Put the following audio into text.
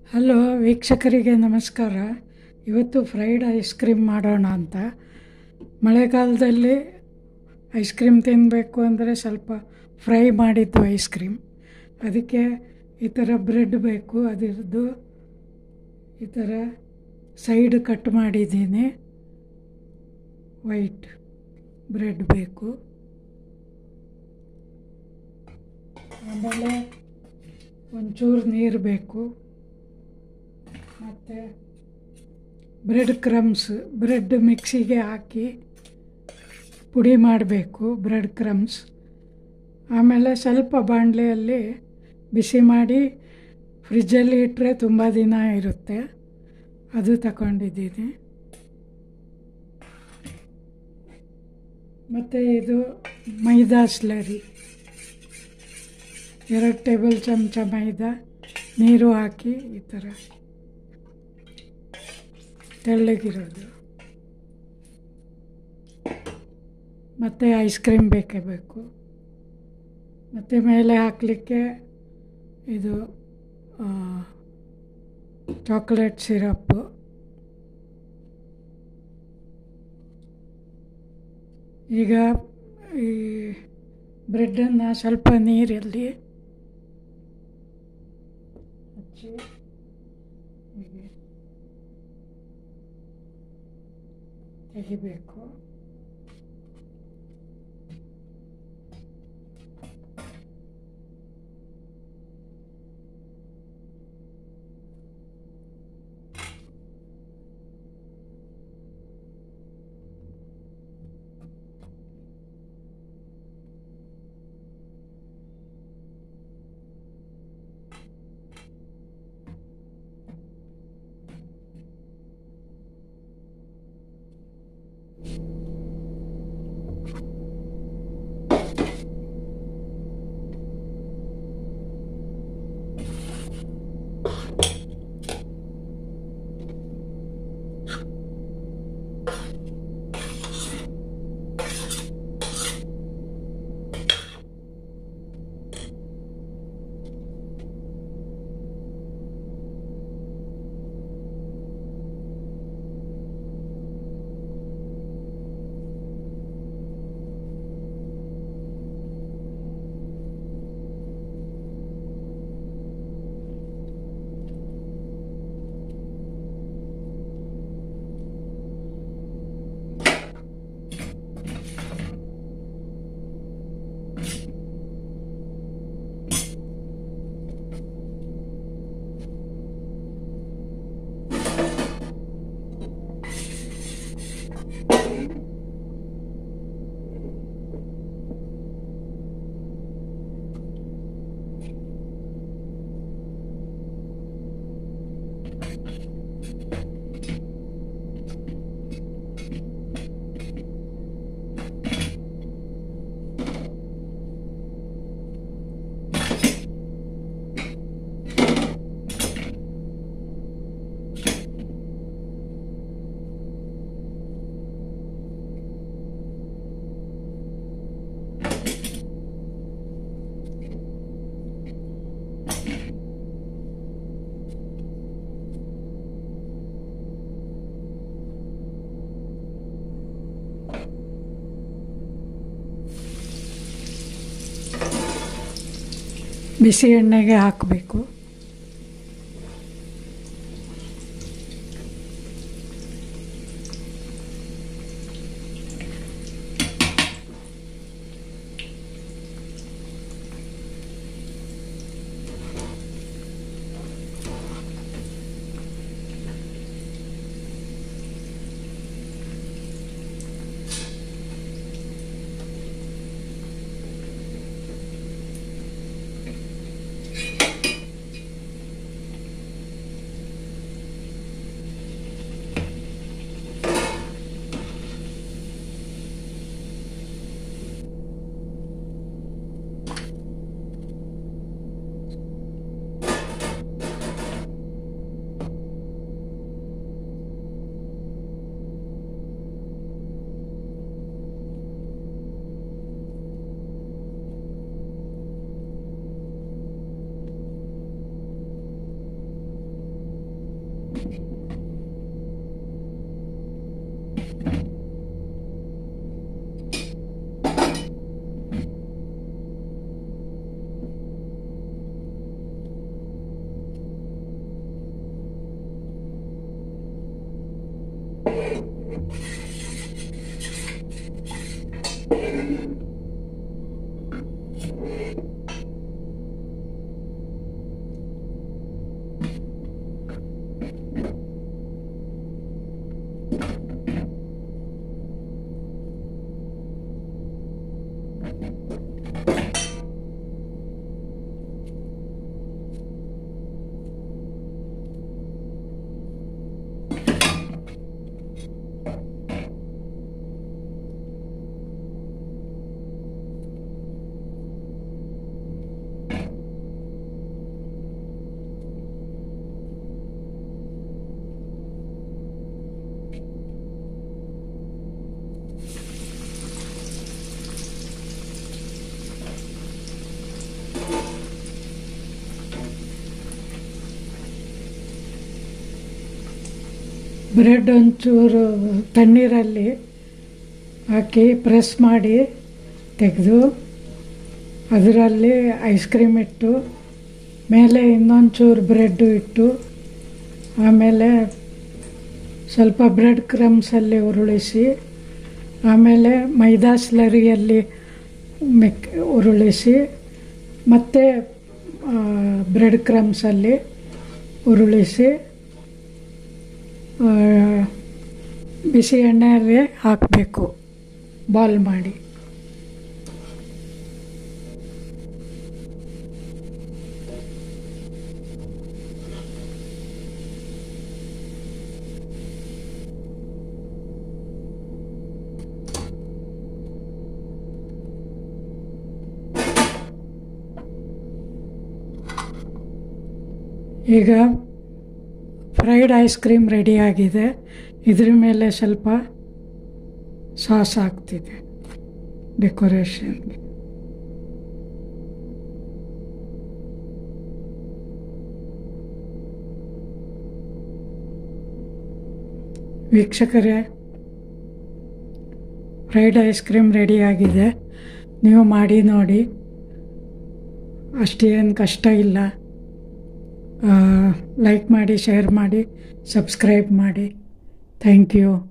hello ವೀಕ್ಷಕರಿಗೆ ನಮಸ್ಕಾರ ಇವತ್ತು ಫ್ರೈಡ್ ಐಸ್ ಕ್ರೀಮ್ ಮಾಡೋಣ ಅಂತ ಮಳೆಗಾಲದಲ್ಲಿ ಐಸ್ ಕ್ರೀಮ್ ತಿನ್ನಬೇಕು ಅಂದರೆ ಸ್ವಲ್ಪ ಫ್ರೈ ಮಾಡಿದ್ದು ಐಸ್ ಕ್ರೀಮ್ ಅದಕ್ಕೆ ಈ ಥರ ಬ್ರೆಡ್ ಬೇಕು ಅದರದ್ದು ಈ ಥರ ಸೈಡ್ ಕಟ್ ಮಾಡಿದ್ದೀನಿ ವೈಟ್ ಬ್ರೆಡ್ ಬೇಕು ಆಮೇಲೆ ಒಂಚೂರು ನೀರು ಬೇಕು ಮತ್ತು ಬ್ರೆಡ್ ಕ್ರಮ್ಸ್ ಬ್ರೆಡ್ ಮಿಕ್ಸಿಗೆ ಹಾಕಿ ಪುಡಿ ಮಾಡಬೇಕು ಬ್ರೆಡ್ ಕ್ರಮ್ಸ್ ಆಮೇಲೆ ಸ್ವಲ್ಪ ಬಾಣಲೆಯಲ್ಲಿ ಬಿಸಿ ಮಾಡಿ ಫ್ರಿಜ್ಜಲ್ಲಿ ಇಟ್ಟರೆ ತುಂಬ ದಿನ ಇರುತ್ತೆ ಅದು ತಗೊಂಡಿದ್ದೀನಿ ಮತ್ತು ಇದು ಮೈದಾ ಸ್ಲರಿ ಎರಡು ಟೇಬಲ್ ಚಮಚ ಮೈದಾ ನೀರು ಹಾಕಿ ಈ ಥರ ತೆಳ್ಳಗಿರೋದು ಮತ್ತು ಐಸ್ ಕ್ರೀಮ್ ಬೇಕೇ ಬೇಕು ಮತ್ತು ಮೇಲೆ ಹಾಕಲಿಕ್ಕೆ ಇದು ಚಾಕ್ಲೇಟ್ ಸಿರಪ್ಪು ಈಗ ಈ ಬ್ರೆಡ್ಡನ್ನು ಸ್ವಲ್ಪ ನೀರಲ್ಲಿ ಹಚ್ಚಿ ಹೀಗೆ ತೆಗಿಬೇಕು ಬಿಸಿ ಎಣ್ಣೆಗೆ ಹಾಕಬೇಕು ಬ್ರೆಡ್ ಒಂಚೂರು ತಣ್ಣೀರಲ್ಲಿ ಹಾಕಿ ಪ್ರೆಸ್ ಮಾಡಿ ತೆಗೆದು ಅದರಲ್ಲಿ ಐಸ್ ಕ್ರೀಮ್ ಇಟ್ಟು ಮೇಲೆ ಇನ್ನೊಂದು ಚೂರು ಬ್ರೆಡ್ಡು ಇಟ್ಟು ಆಮೇಲೆ ಸ್ವಲ್ಪ ಬ್ರೆಡ್ ಕ್ರಮ್ಸಲ್ಲಿ ಉರುಳಿಸಿ ಆಮೇಲೆ ಮೈದಾ ಸ್ಲರಿಯಲ್ಲಿ ಮಿಕ್ ಉರುಳಿಸಿ ಮತ್ತು ಬ್ರೆಡ್ ಕ್ರಮ್ಸಲ್ಲಿ ಉರುಳಿಸಿ ಆ, ಬಿಸಿ ಎಣ್ಣೆಯಲ್ಲಿ ಹಾಕಬೇಕು ಬಾಲ್ ಮಾಡಿ ಈಗ ಫ್ರೈಡ್ ಐಸ್ ಕ್ರೀಮ್ ರೆಡಿಯಾಗಿದೆ ಇದ್ರ ಮೇಲೆ ಸ್ವಲ್ಪ ಸಾಸ್ ಹಾಕ್ತಿದೆ ಡೆಕೋರೇಷನ್ಗೆ ವೀಕ್ಷಕರೇ ಫ್ರೈಡ್ ಐಸ್ ಕ್ರೀಮ್ ರೆಡಿಯಾಗಿದೆ ನೀವು ಮಾಡಿ ನೋಡಿ ಅಷ್ಟೇನು ಕಷ್ಟ ಇಲ್ಲ ಲೈಕ್ ಮಾಡಿ ಶೇರ್ ಮಾಡಿ ಸಬ್ಸ್ಕ್ರೈಬ್ ಮಾಡಿ ಥ್ಯಾಂಕ್ ಯು